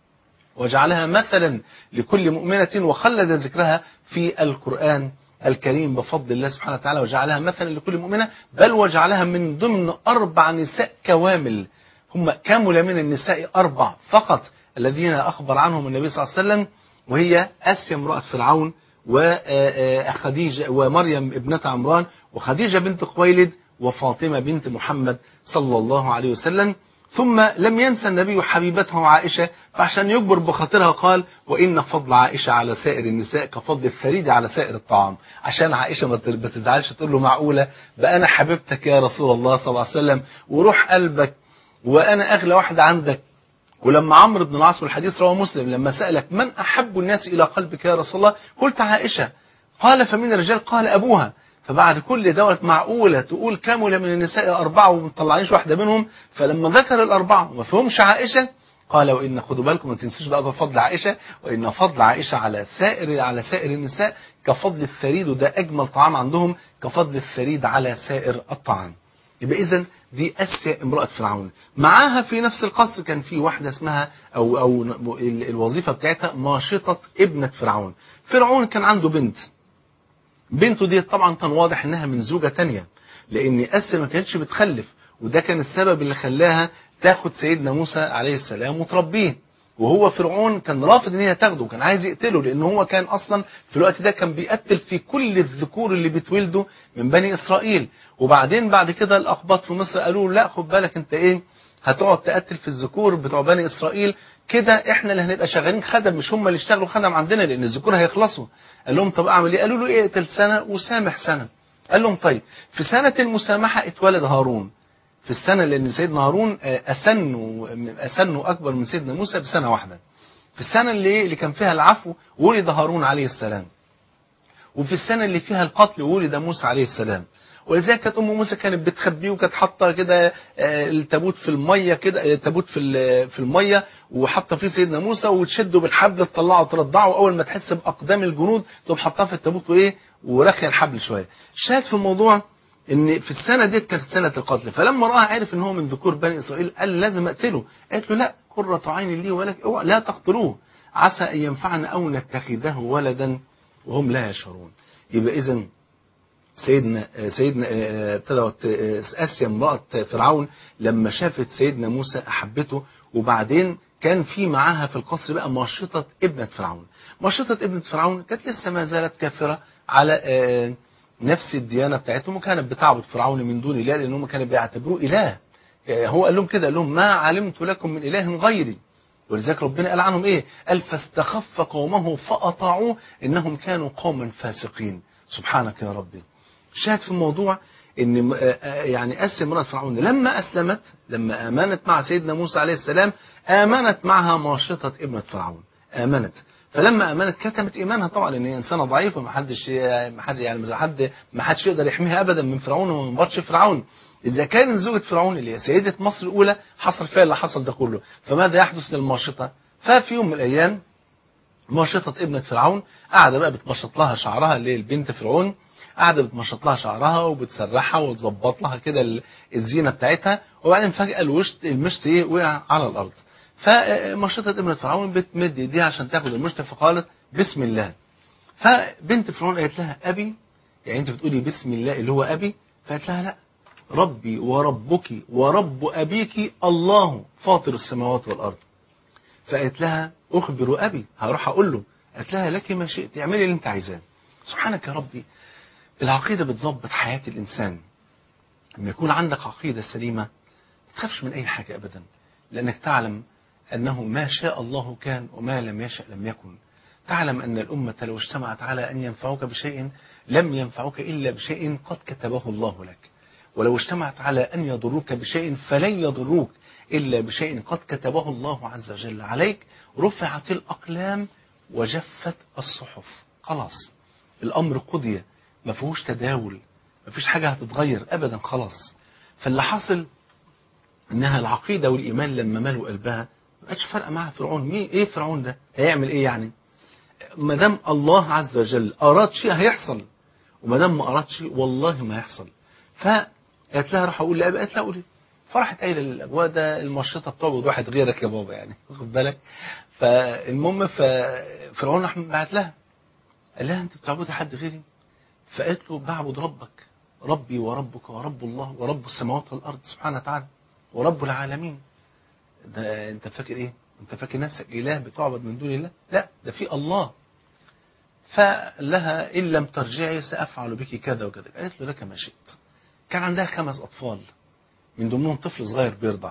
وجعلها مثلا لكل مؤمنة وخلد ذكرها في القرآن الكريم بفضل الله سبحانه وتعالى وجعلها مثلا لكل مؤمنة بل وجعلها من ضمن أربع نساء كوامل هم كمل من النساء أربع فقط الذين أخبر عنهم النبي صلى الله عليه وسلم وهي أسيا امرأة فرعون وخديجة ومريم ابنة عمران وخديجة بنت خويلد وفاطمة بنت محمد صلى الله عليه وسلم ثم لم ينسى النبي حبيبته عائشة فعشان يجبر بخاطرها قال وإن فضل عائشة على سائر النساء كفضل الثريد على سائر الطعام عشان عائشة ما تزعلش تقول له معقولة بقى أنا حبيبتك يا رسول الله صلى الله عليه وسلم وروح قلبك وأنا أغلى واحدة عندك ولما عمرو بن العاص والحديث رواه مسلم لما سألك من أحب الناس إلى قلبك يا رسول الله قلت عائشة قال فمن الرجال قال أبوها فبعد كل دوت معقولة تقول كاملة من النساء أربعة وما تطلعنيش واحدة منهم فلما ذكر الأربعة وما فهمش عائشة قال وإن خدوا بالكم ما تنسوش بقى فضل عائشة وإن فضل عائشة على سائر على سائر النساء كفضل الثريد وده أجمل طعام عندهم كفضل الثريد على سائر الطعام يبقى إذا دي أسيا امرأة فرعون معاها في نفس القصر كان في واحدة اسمها أو أو الوظيفة بتاعتها ماشطة ابنة فرعون فرعون كان عنده بنت بنته دي طبعا كان واضح انها من زوجة تانية لان اسيا ما كانتش بتخلف وده كان السبب اللي خلاها تاخد سيدنا موسى عليه السلام وتربيه وهو فرعون كان رافض ان هي تاخده كان عايز يقتله لان هو كان اصلا في الوقت ده كان بيقتل في كل الذكور اللي بيتولدوا من بني اسرائيل وبعدين بعد كده الاقباط في مصر قالوا له لا خد بالك انت ايه هتقعد تقتل في الذكور بتوع بني اسرائيل كده احنا اللي هنبقى شغالين خدم مش هم اللي يشتغلوا خدم عندنا لان الذكور هيخلصوا قال لهم طب اعمل ايه قالوا له ايه اقتل سنه وسامح سنه قال لهم طيب في سنه المسامحه اتولد هارون في السنه لان سيدنا هارون آه، اسنه اسنه اكبر من سيدنا موسى بسنه واحده في السنه اللي اللي كان فيها العفو ولد هارون عليه السلام وفي السنة اللي فيها القتل ولد موسى عليه السلام ولذلك كانت ام موسى كانت بتخبيه وكانت حاطه كده آه، التابوت في الميه كده آه، التابوت في ال- في الميه وحاطه فيه سيدنا موسى وتشده بالحبل تطلعه ترضعه اول ما تحس باقدام الجنود تقوم حاطاه في التابوت وايه ورخي الحبل شويه شاهد في الموضوع ان في السنه ديت كانت سنه القتل فلما راى عرف ان هو من ذكور بني اسرائيل قال لازم اقتله قالت له لا قره عين لي ولك اوعى لا تقتلوه عسى ان ينفعنا او نتخذه ولدا وهم لا يشعرون يبقى اذا سيدنا سيدنا آه، ابتدت آه، اسيا امراه فرعون لما شافت سيدنا موسى احبته وبعدين كان في معاها في القصر بقى ماشطه ابنه فرعون ماشطه ابنه فرعون كانت لسه ما زالت كافره على آه، نفس الديانه بتاعتهم وكانت بتعبد فرعون من دون اله لانهم كانوا بيعتبروه اله آه، هو قال لهم كده قال لهم ما علمت لكم من اله غيري ولذلك ربنا قال عنهم ايه قال فاستخف قومه فاطاعوه انهم كانوا قوما فاسقين سبحانك يا ربي شاهد في الموضوع ان م- آه، آه، يعني اسيا امراه فرعون لما اسلمت لما امنت مع سيدنا موسى عليه السلام امنت معها ماشطه ابنه فرعون امنت فلما امنت كتمت ايمانها طبعا لان هي انسانه ضعيفه ما حدش ما حد يعني ما حد ما حدش يقدر يحميها ابدا من فرعون ومن بطش فرعون اذا كان زوجة فرعون اللي هي سيده مصر الاولى حصل فيها اللي حصل ده كله فماذا يحدث للماشطه ففي يوم من الايام ماشطة ابنة فرعون قاعدة بقى بتمشط لها شعرها اللي هي البنت فرعون قاعدة بتمشط لها شعرها وبتسرحها وتظبط لها كده ال- الزينة بتاعتها وبعدين فجأة الوشت المشط ايه وقع على الأرض فمشطة ابنة فرعون بتمد ايديها عشان تاخد المشط فقالت بسم الله فبنت فرعون قالت لها أبي يعني أنت بتقولي بسم الله اللي هو أبي فقالت لها لا ربي وربك ورب أبيك الله فاطر السماوات والأرض فقالت لها أخبر أبي هروح أقول له قالت لها لك ما شئت اعملي اللي أنت عايزاه سبحانك يا ربي العقيدة بتظبط حياة الإنسان لما يكون عندك عقيدة سليمة ما تخافش من أي حاجة أبدا لأنك تعلم أنه ما شاء الله كان وما لم يشأ لم يكن تعلم أن الأمة لو اجتمعت على أن ينفعوك بشيء لم ينفعوك إلا بشيء قد كتبه الله لك ولو اجتمعت على أن يضروك بشيء فلن يضروك إلا بشيء قد كتبه الله عز وجل عليك رفعت الأقلام وجفت الصحف خلاص الأمر قضي ما فيهوش تداول ما فيش حاجة هتتغير أبدا خلاص فاللي حصل إنها العقيدة والإيمان لما ملوا قلبها ما بقتش فارقة معها فرعون مين إيه فرعون ده هيعمل إيه يعني ما دام الله عز وجل أراد شيء هيحصل وما دام ما أراد شيء والله ما هيحصل فقالت لها راح أقول لأبي قالت لها قولي فرحت قايله للابواب ده المشرطه بتعبد واحد غيرك يا بابا يعني واخد بالك فالمهم ففرعون راح بعت لها قال لها انت بتعبدي حد غيري فقالت له بعبد ربك ربي وربك ورب الله ورب السماوات والارض سبحانه وتعالى ورب العالمين ده انت فاكر ايه انت فاكر نفسك اله بتعبد من دون الله لا ده في الله فقال لها ان لم ترجعي سافعل بك كذا وكذا قالت له لك ما شئت كان عندها خمس اطفال من ضمنهم طفل صغير بيرضع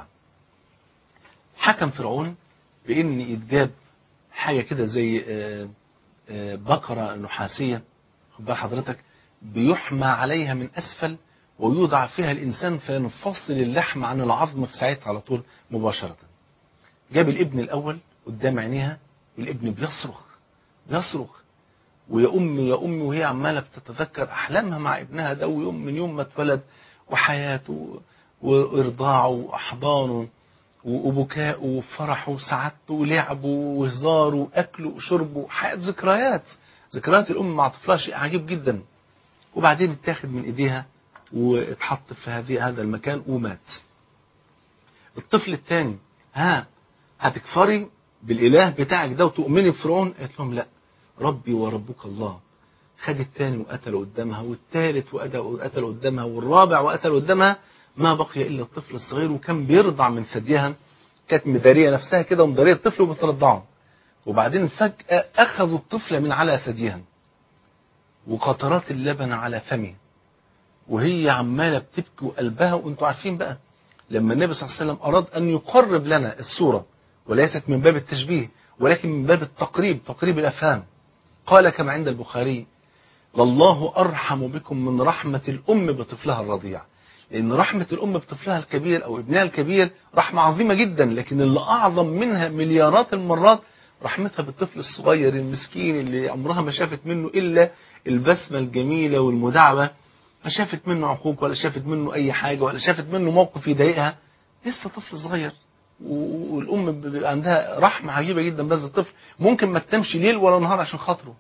حكم فرعون بان يتجاب حاجه كده زي آه، آه، بقره نحاسيه خد بال حضرتك بيحمى عليها من اسفل ويوضع فيها الانسان فينفصل اللحم عن العظم في ساعتها على طول مباشره جاب الابن الاول قدام عينيها والابن بيصرخ بيصرخ ويا امي يا امي وهي عماله بتتذكر احلامها مع ابنها ده ويوم من يوم ما اتولد وحياته وارضاعه واحضانه وبكائه وفرحه وسعادته ولعبه وهزاره واكله وشربه حياه ذكريات ذكريات الام مع طفلها شيء عجيب جدا وبعدين اتاخد من ايديها واتحط في هذه هذا المكان ومات الطفل الثاني ها هتكفري بالاله بتاعك ده وتؤمني بفرعون قالت لهم لا ربي وربك الله خد الثاني وقتله قدامها والثالث وقتله قدامها والرابع وقتله قدامها ما بقي الا الطفل الصغير وكان بيرضع من ثديها كانت مداريه نفسها كده ومداريه الطفل وبترضعه وبعدين فجاه اخذوا الطفل من على ثديها وقطرات اللبن على فمه وهي عماله بتبكي وقلبها وانتوا عارفين بقى لما النبي صلى الله عليه وسلم اراد ان يقرب لنا الصوره وليست من باب التشبيه ولكن من باب التقريب تقريب الافهام قال كما عند البخاري لله ارحم بكم من رحمه الام بطفلها الرضيع لان رحمه الام بطفلها الكبير او ابنها الكبير رحمه عظيمه جدا لكن اللي اعظم منها مليارات المرات رحمتها بالطفل الصغير المسكين اللي عمرها ما شافت منه الا البسمه الجميله والمداعبه ما شافت منه عقوق ولا شافت منه اي حاجه ولا شافت منه موقف يضايقها لسه طفل صغير و- والام بيبقى عندها رحمه عجيبه جدا بهذا الطفل ممكن ما تنامش ليل ولا نهار عشان خاطره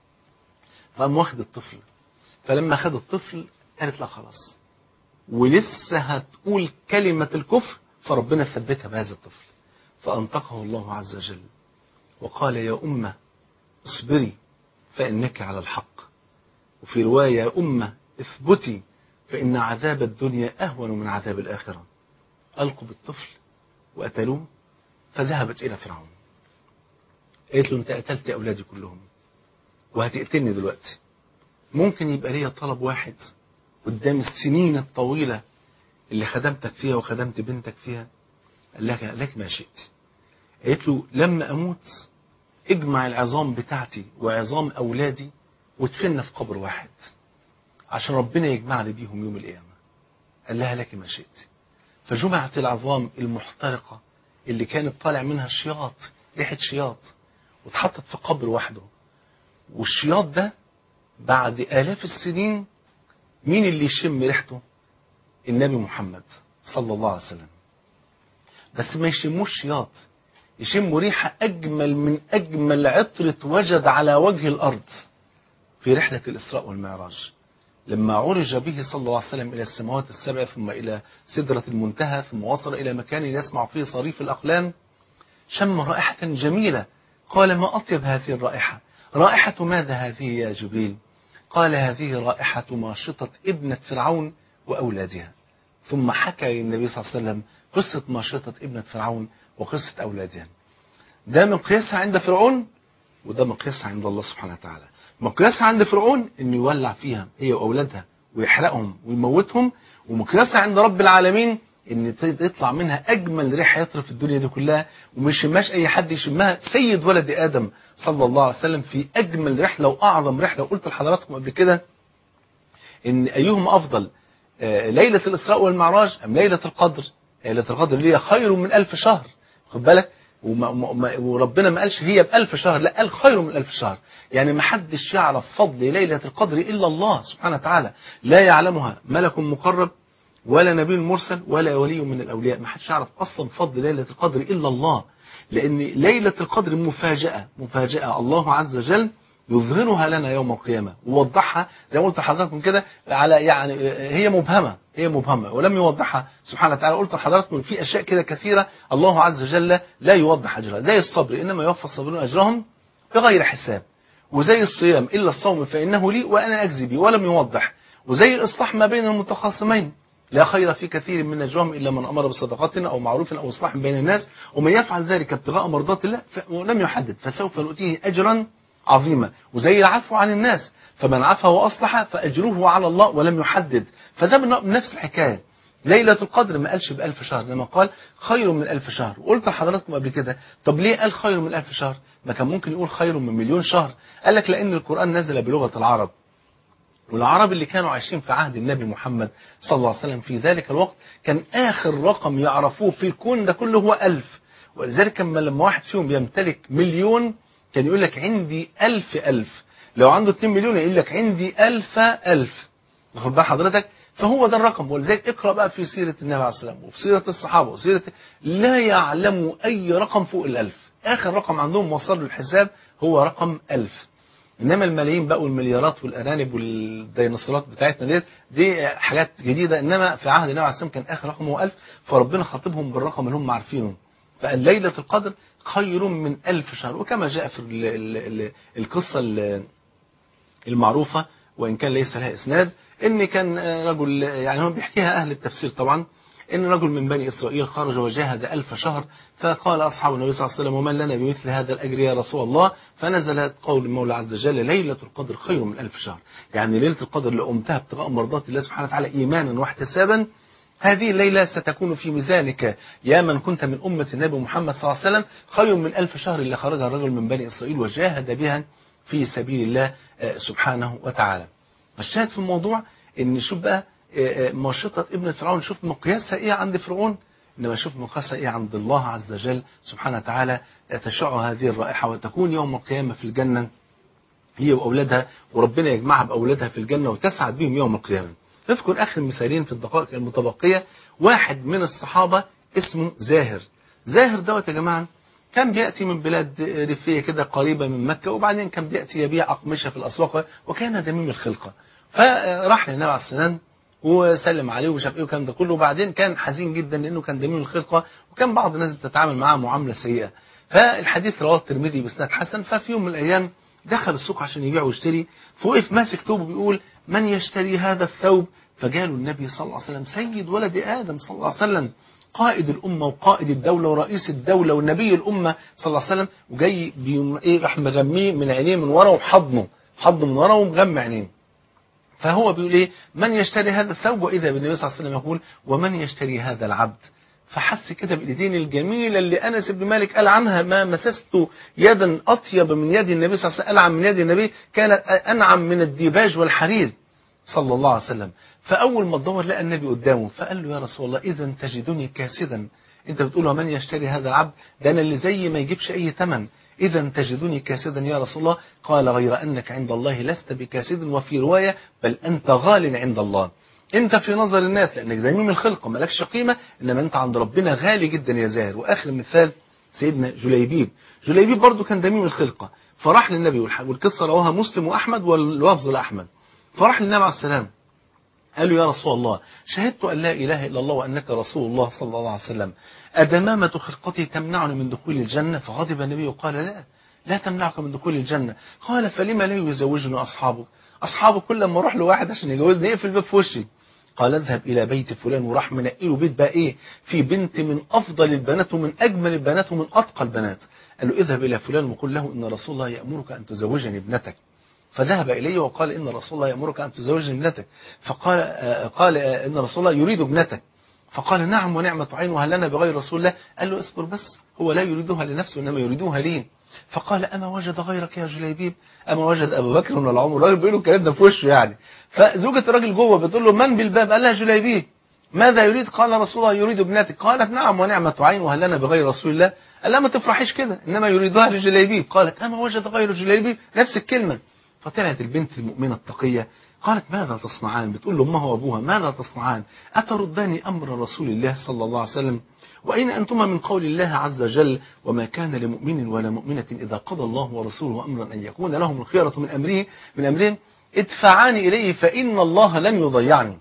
فقام واخد الطفل فلما خد الطفل قالت لا خلاص ولسه هتقول كلمة الكفر فربنا ثبتها بهذا الطفل فأنطقه الله عز وجل وقال يا أمة اصبري فإنك على الحق وفي رواية يا أمة اثبتي فإن عذاب الدنيا أهون من عذاب الآخرة ألقوا بالطفل وقتلوه فذهبت إلى فرعون قالت له أنت قتلت أولادي كلهم وهتقتلني دلوقتي ممكن يبقى ليا طلب واحد قدام السنين الطويلة اللي خدمتك فيها وخدمت بنتك فيها قال لك لك ما شئت قالت له لما أموت اجمع العظام بتاعتي وعظام أولادي وادفننا في قبر واحد عشان ربنا يجمعني بيهم يوم القيامة قال لها لك ما شئت فجمعت العظام المحترقة اللي كانت طالع منها الشياط ريحة شياط واتحطت في قبر وحده والشياط ده بعد آلاف السنين مين اللي يشم ريحته النبي محمد صلى الله عليه وسلم بس ما يشموش شياط يشموا ريحة أجمل من أجمل عطرة وجد على وجه الأرض في رحلة الإسراء والمعراج لما عرج به صلى الله عليه وسلم إلى السماوات السبع ثم إلى سدرة المنتهى ثم وصل إلى مكان يسمع فيه صريف الأقلام شم رائحة جميلة قال ما أطيب هذه الرائحة رائحة ماذا هذه يا جبريل قال هذه رائحة ماشطة ابنة فرعون وأولادها ثم حكى للنبي صلى الله عليه وسلم قصة ماشطة ابنة فرعون وقصة أولادها ده مقياسها عند فرعون وده مقياسها عند الله سبحانه وتعالى مقياسها عند فرعون انه يولع فيها هي واولادها ويحرقهم ويموتهم ومقياسها عند رب العالمين ان تطلع منها اجمل ريحه يطرف في الدنيا دي كلها وما يشمهاش اي حد يشمها سيد ولد ادم صلى الله عليه وسلم في اجمل رحله واعظم رحله وقلت لحضراتكم قبل كده ان ايهما افضل آه، ليله الاسراء والمعراج ام ليله القدر ليله القدر اللي هي خير من ألف شهر خد بالك وما ما وربنا ما قالش هي بألف شهر لا قال خير من ألف شهر يعني ما حدش يعرف فضل ليلة القدر إلا الله سبحانه وتعالى لا يعلمها ملك مقرب ولا نبي مرسل ولا ولي من الأولياء ما حدش يعرف أصلا فضل ليلة القدر إلا الله لأن ليلة القدر مفاجأة مفاجأة الله عز وجل يظهرها لنا يوم القيامة ووضحها زي ما قلت لحضراتكم كده على يعني هي مبهمة هي مبهمة ولم يوضحها سبحانه وتعالى قلت لحضراتكم في أشياء كده كثيرة الله عز وجل لا يوضح أجرها زي الصبر إنما يوفى الصابرون أجرهم بغير حساب وزي الصيام إلا الصوم فإنه لي وأنا أجزي به ولم يوضح وزي الإصلاح ما بين المتخاصمين لا خير في كثير من نجواهم إلا من أمر بصدقة أو معروف أو إصلاح بين الناس ومن يفعل ذلك ابتغاء مرضات الله ف- ولم يحدد فسوف نؤتيه أجرا عظيمة وزي العفو عن الناس فمن عفا وأصلح فأجره على الله ولم يحدد فده من نفس الحكاية ليلة القدر ما قالش بألف شهر لما قال خير من ألف شهر وقلت لحضراتكم قبل كده طب ليه قال خير من ألف شهر ما كان ممكن يقول خير من مليون شهر قال لك لأن القرآن نزل بلغة العرب والعرب اللي كانوا عايشين في عهد النبي محمد صلى الله عليه وسلم في ذلك الوقت كان آخر رقم يعرفوه في الكون ده كله هو ألف ولذلك كما لما واحد فيهم بيمتلك مليون كان يقول لك عندي ألف ألف لو عنده 2 مليون يقول لك عندي ألف ألف واخد بال حضرتك فهو ده الرقم ولذلك اقرا بقى في سيره النبي عليه الصلاه والسلام وفي سيره الصحابه وسيره لا يعلموا اي رقم فوق الألف اخر رقم عندهم وصل الحساب هو رقم ألف انما الملايين بقى والمليارات والارانب والديناصورات بتاعتنا ديت دي حاجات جديده انما في عهد النبي عليه الصلاه والسلام كان اخر رقم هو 1000 فربنا خاطبهم بالرقم اللي هم عارفينه فقال ليله القدر خير من ألف شهر وكما جاء في ال ال ال القصه ال- المعروفه وان كان ليس لها اسناد ان كان رجل يعني هو بيحكيها اهل التفسير طبعا إن رجل من بني إسرائيل خرج وجاهد ألف شهر فقال أصحاب النبي صلى الله عليه وسلم ومن لنا بمثل هذا الأجر يا رسول الله فنزل قول المولى عز وجل ليلة القدر خير من ألف شهر يعني ليلة القدر اللي قمتها ابتغاء مرضات الله سبحانه وتعالى إيمانا واحتسابا هذه الليلة ستكون في ميزانك يا من كنت من أمة النبي محمد صلى الله عليه وسلم خير من ألف شهر اللي خرجها الرجل من بني إسرائيل وجاهد بها في سبيل الله سبحانه وتعالى فالشاهد في الموضوع ان شوف بقى مشطة ابن فرعون شوف مقياسها ايه عند فرعون انما شوف مقياسها ايه عند الله عز وجل سبحانه وتعالى تشع هذه الرائحة وتكون يوم القيامة في الجنة هي وأولادها وربنا يجمعها بأولادها في الجنة وتسعد بهم يوم القيامة نذكر آخر مثالين في الدقائق المتبقية واحد من الصحابة اسمه زاهر زاهر دوت يا جماعة كان بيأتي من بلاد ريفية كده قريبة من مكة وبعدين كان بيأتي يبيع أقمشة في الأسواق وكان دميم الخلقة فراح للنبي عليه السلام وسلم عليه ومش عارف ايه والكلام ده كله وبعدين كان حزين جدا لانه كان دميم الخلقه وكان بعض الناس بتتعامل معاه معامله سيئه فالحديث رواه الترمذي باسناد حسن ففي يوم من الايام دخل السوق عشان يبيع ويشتري فوقف ماسك ثوبه بيقول من يشتري هذا الثوب فجاله النبي صلى الله عليه وسلم سيد ولد ادم صلى الله عليه وسلم قائد الأمة وقائد الدولة ورئيس الدولة والنبي الأمة صلى الله عليه وسلم وجاي بيوم إيه راح مغميه من عينيه من ورا وحضنه حضنه من ورا ومغمى عينيه فهو بيقول إيه من يشتري هذا الثوب وإذا بالنبي صلى الله عليه وسلم يقول ومن يشتري هذا العبد فحس كده بالإيدين الجميلة اللي أنس بن مالك قال عنها ما مسست يدا أطيب من يد النبي صلى الله عليه وسلم أنعم من يد النبي كانت أنعم من الديباج والحرير صلى الله عليه وسلم فأول ما تدور لقى النبي قدامه فقال له يا رسول الله إذا تجدني كاسدا أنت بتقول ومن يشتري هذا العبد ده أنا اللي زي ما يجيبش أي ثمن إذا تجدني كاسدا يا رسول الله قال غير أنك عند الله لست بكاسد وفي رواية بل أنت غال عند الله أنت في نظر الناس لأنك دميم الخلقة مالكش قيمة إنما أنت عند ربنا غالي جدا يا زاهر وآخر مثال سيدنا جليبيب جليبيب برضه كان دميم الخلقة فراح للنبي والقصة رواها مسلم وأحمد واللفظ لأحمد فراح للنبي عليه السلام قال له يا رسول الله شهدت أن لا إله إلا الله وأنك رسول الله صلى الله عليه وسلم أدمامة خلقتي تمنعني من دخول الجنة فغضب النبي وقال لا لا تمنعك من دخول الجنة قال فلما لا يزوجني أصحابك أصحابك كل ما أروح لواحد عشان يجوزني يقفل الباب في وشي قال اذهب إلى بيت فلان وراح منقله بيت بقى إيه في بنت من أفضل البنات ومن أجمل البنات ومن أتقى البنات قال له اذهب إلى فلان وقل له إن رسول الله يأمرك أن تزوجني ابنتك فذهب إليه وقال إن رسول الله يأمرك أن تزوجني ابنتك فقال قال إن رسول الله يريد ابنتك فقال نعم ونعمة عين وهل لنا بغير رسول الله قال له اصبر بس هو لا يريدها لنفسه إنما يريدها لي فقال أما وجد غيرك يا جليبيب أما وجد أبو بكر ولا العمر الراجل بيقول له الكلام ده في وشه يعني فزوجة الراجل جوه بتقول له من بالباب قال لها جليبيب ماذا يريد قال رسول الله يريد ابنتك قالت نعم ونعمة عين وهل لنا بغير رسول الله قال لها ما تفرحيش كده إنما يريدها لجليبيب قالت أما وجد غير جليبيب نفس الكلمة فطلعت البنت المؤمنة التقية قالت ماذا تصنعان بتقول له امها وابوها ماذا تصنعان أتردان أمر رسول الله صلى الله عليه وسلم وأين أنتما من قول الله عز وجل وما كان لمؤمن ولا مؤمنة إذا قضى الله ورسوله أمرا أن يكون لهم الخيرة من أمره من أمرهم ادفعان إليه فإن الله لن يضيعني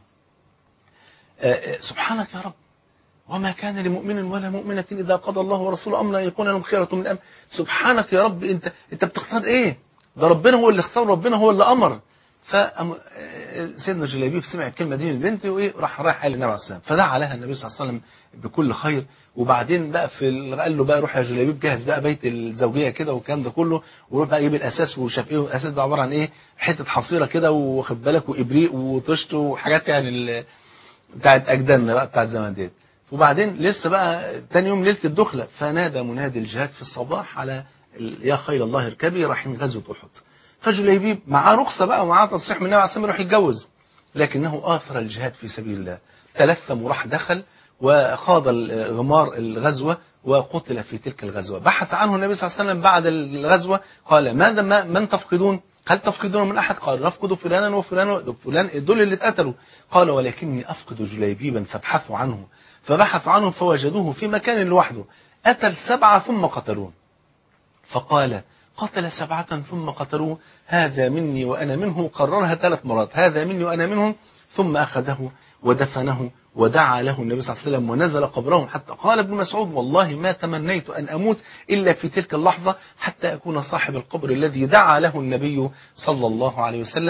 سبحانك يا رب وما كان لمؤمن ولا مؤمنة إذا قضى الله ورسوله أمرا أن يكون لهم خيرة من أمر سبحانك يا رب أنت أنت بتختار إيه ده ربنا هو اللي اختار ربنا هو اللي أمر فسيدنا جليبيب سمع الكلمة دي من البنت وإيه راح رايح قال للنبي عليه السلام فدعا لها النبي صلى الله عليه وسلم بكل خير وبعدين بقى في قال له بقى روح يا جليبيب جهز بقى بيت الزوجية كده والكلام ده كله وروح بقى يجيب الأساس وشاف إيه الأساس بقى عبارة عن إيه حتة حصيرة كده واخد بالك وإبريق وطشت وحاجات يعني بتاعت أجدادنا بقى بتاعت زمان ديت وبعدين لسه بقى تاني يوم ليلة الدخلة فنادى منادي الجهاد في الصباح على يا خير الله اركبي رايحين غزوة أحد فجليبيب معاه رخصة بقى ومعاه تصريح من النبي عليه الصلاة يروح يتجوز لكنه آثر الجهاد في سبيل الله تلثم وراح دخل وخاض غمار الغزوة وقتل في تلك الغزوة بحث عنه النبي صلى الله عليه وسلم بعد الغزوة قال ماذا ما من تفقدون هل تفقدون من أحد قال نفقد فلانا وفلانا فلان دول اللي اتقتلوا قال ولكني أفقد جليبيبا فابحثوا عنه فبحثوا عنه فوجدوه في مكان لوحده قتل سبعة ثم قتلوه فقال قتل سبعة ثم قتلوه هذا مني وأنا منه قررها ثلاث مرات هذا مني وأنا منهم ثم أخذه ودفنه ودعا له النبي صلى الله عليه وسلم ونزل قبره حتى قال ابن مسعود والله ما تمنيت أن أموت إلا في تلك اللحظة حتى أكون صاحب القبر الذي دعا له النبي صلى الله عليه وسلم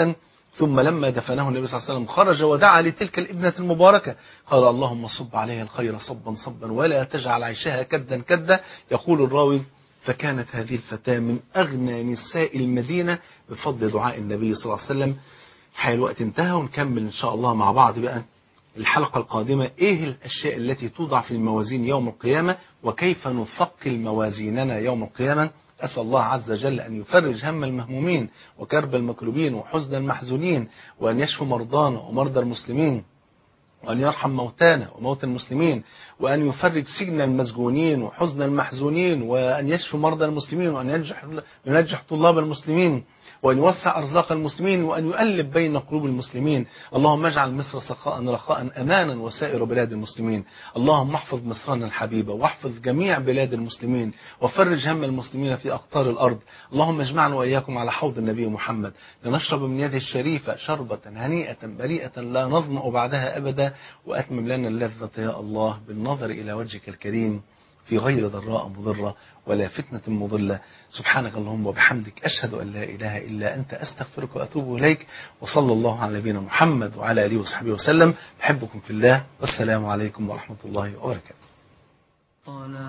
ثم لما دفنه النبي صلى الله عليه وسلم خرج ودعا لتلك الابنة المباركة قال اللهم صب عليها الخير صبا صبا ولا تجعل عيشها كدا كدا يقول الراوي فكانت هذه الفتاة من أغنى نساء المدينة بفضل دعاء النبي صلى الله عليه وسلم حال الوقت انتهى ونكمل إن شاء الله مع بعض بقى الحلقة القادمة إيه الأشياء التي توضع في الموازين يوم القيامة وكيف نثقل موازيننا يوم القيامة أسأل الله عز وجل أن يفرج هم المهمومين وكرب المكروبين وحزن المحزونين وأن يشفي مرضانا ومرضى المسلمين وأن يرحم موتانا وموتى المسلمين وأن يفرج سجن المسجونين وحزن المحزونين وأن يشفي مرضى المسلمين وأن ينجح, ينجح طلاب المسلمين وأن يوسع أرزاق المسلمين وأن يؤلف بين قلوب المسلمين اللهم اجعل مصر سخاء رخاء أمانا وسائر بلاد المسلمين اللهم احفظ مصرنا الحبيبة واحفظ جميع بلاد المسلمين وفرج هم المسلمين في أقطار الأرض اللهم اجمعنا وإياكم على حوض النبي محمد لنشرب من يده الشريفة شربة هنيئة بريئة لا نظمأ بعدها أبدا وأتمم لنا اللذة يا الله بالنظر إلى وجهك الكريم في غير ضراء مضرة ولا فتنة مضلة سبحانك اللهم وبحمدك أشهد أن لا إله إلا أنت أستغفرك وأتوب إليك وصلى الله على نبينا محمد وعلى آله وصحبه وسلم بحبكم في الله والسلام عليكم ورحمة الله وبركاته طلع